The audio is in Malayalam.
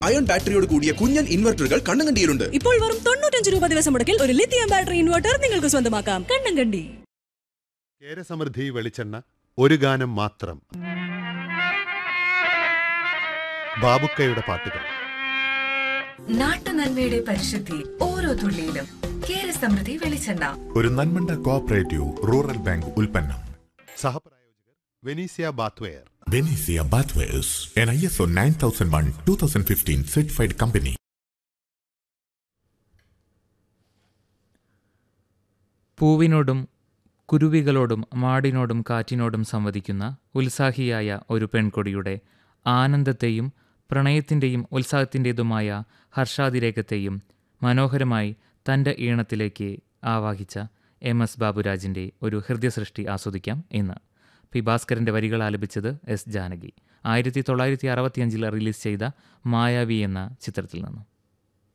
അയൺ ബാറ്ററിയോട് കൂടിയ കുഞ്ഞൻ ഇൻവെർട്ടറുകൾ കണ്ണങ്കണ്ടിയിലുണ്ട് ഇപ്പോൾ വെറും തൊണ്ണൂറ്റഞ്ച് രൂപ ദിവസം മുടക്കിൽ ഒരു ലിഥിയം ബാറ്ററി ഇൻവെർട്ടർ നിങ്ങൾക്ക് സ്വന്തമാക്കാം കണ്ണങ്കണ്ടി കേരസമൃദ്ധി വെളിച്ചെണ്ണ ഒരു ഗാനം മാത്രം ബാബുക്കയുടെ പാട്ടുകൾ നാട്ടുനന്മയുടെ പരിശുദ്ധി ഓരോ തുള്ളിയിലും കേരസമൃദ്ധി വെളിച്ചെണ്ണ ഒരു നന്മണ്ട കോഓപ്പറേറ്റീവ് റൂറൽ ബാങ്ക് ഉൽപ്പന്നം സഹപ്രായോജകർ Venezia bathware Venezia bathwares an I S O nine thousand one two thousand fifteen certified company പൂവിനോടും കുരുവികളോടും മാടിനോടും കാറ്റിനോടും സംവദിക്കുന്ന ഉത്സാഹിയായ ഒരു പെൺകൊടിയുടെ ആനന്ദത്തെയും പ്രണയത്തിൻ്റെയും ഉത്സാഹത്തിൻ്റെതുമായ ഹർഷാതിരേകത്തെയും മനോഹരമായി തൻ്റെ ഈണത്തിലേക്ക് ആവാഹിച്ച എം എസ് ബാബുരാജിൻ്റെ ഒരു ഹൃദയസൃഷ്ടി ആസ്വദിക്കാം ഇന്ന് പി ഭാസ്കരൻ്റെ വരികൾ ആലപിച്ചത് എസ് ജാനകി ആയിരത്തി തൊള്ളായിരത്തി അറുപത്തിയഞ്ചിൽ റിലീസ് ചെയ്ത മായാവി എന്ന ചിത്രത്തിൽ നിന്നും